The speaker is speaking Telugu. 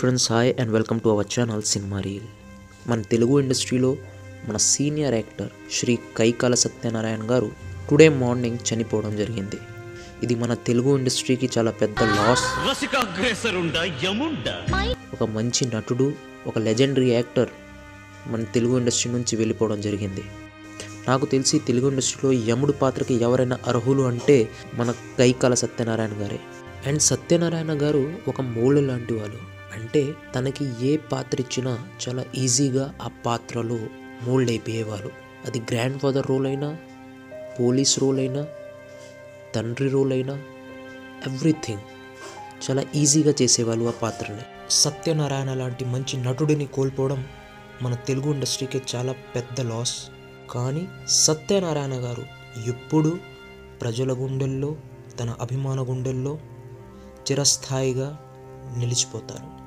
friends hi and welcome to our channel cinema reel మన తెలుగు ఇండస్ట్రీలో మన సీనియర్ యాక్టర్ శ్రీ కైకాల సత్యనారాయణ గారు టుడే మార్నింగ్ చనిపోవడం జరిగింది ఇది మన తెలుగు ఇండస్ట్రీకి చాలా పెద్ద లాస్ రసికాగ్రేసరుండా యముండా ఒక మంచి నటుడు ఒక లెజెండరీ యాక్టర్ మన తెలుగు ఇండస్ట్రీ నుంచి వెళ్ళిపోవడం జరిగింది నాకు తెలిసి తెలుగు ఇండస్ట్రీలో యముడు పాత్రకి ఎవరైనా అర్హులు అంటే మన కైకాల సత్యనారాయణ గారే అండ్ సత్యనారాయణ గారు ఒక మూల లాంటి వాళ్ళు అంటే తనకి ఏ పాత్ర ఇచ్చినా చాలా ఈజీగా ఆ పాత్రలో మోల్డ్ అయిపోయేవాళ్ళు అది గ్రాండ్ ఫాదర్ రోల్ అయినా పోలీస్ రోల్ అయినా తండ్రి రోల్ అయినా ఎవ్రీథింగ్ చాలా ఈజీగా చేసేవాళ్ళు ఆ పాత్రని సత్యనారాయణ లాంటి మంచి నటుడిని కోల్పోవడం మన తెలుగు ఇండస్ట్రీకి చాలా పెద్ద లాస్ కానీ సత్యనారాయణ గారు ఎప్పుడు ప్రజల గుండెల్లో తన అభిమాన గుండెల్లో చిరస్థాయిగా నిలిచిపోతారు